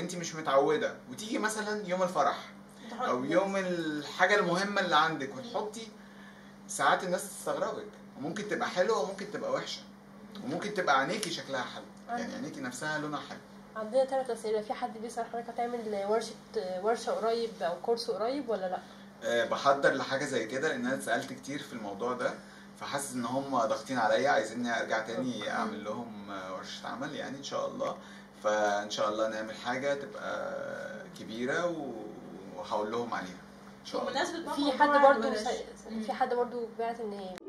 وانت مش متعوده وتيجي مثلا يوم الفرح او يوم الحاجه المهمه اللي عندك وتحطي ساعات الناس تستغربك وممكن تبقى حلوه وممكن تبقى وحشه وممكن تبقى عينيكي شكلها حلو يعني عينيكي نفسها لونها حلو عندنا ثلاث اسئله في حد بيسال حضرتك هتعمل ورشه ورشه قريب او كورس قريب ولا لا أه بحضر لحاجه زي كده لان انا اتسالت كتير في الموضوع ده فحاسس ان هم ضاغطين عليا عايزيني ارجع تاني اعمل لهم ورشه عمل يعني ان شاء الله فان شاء الله نعمل حاجه تبقى كبيره و- وهقول لهم عليها ان شاء الله بمناسبه بقى في موضوع حد برضو الورش. في حد برضو بعت ان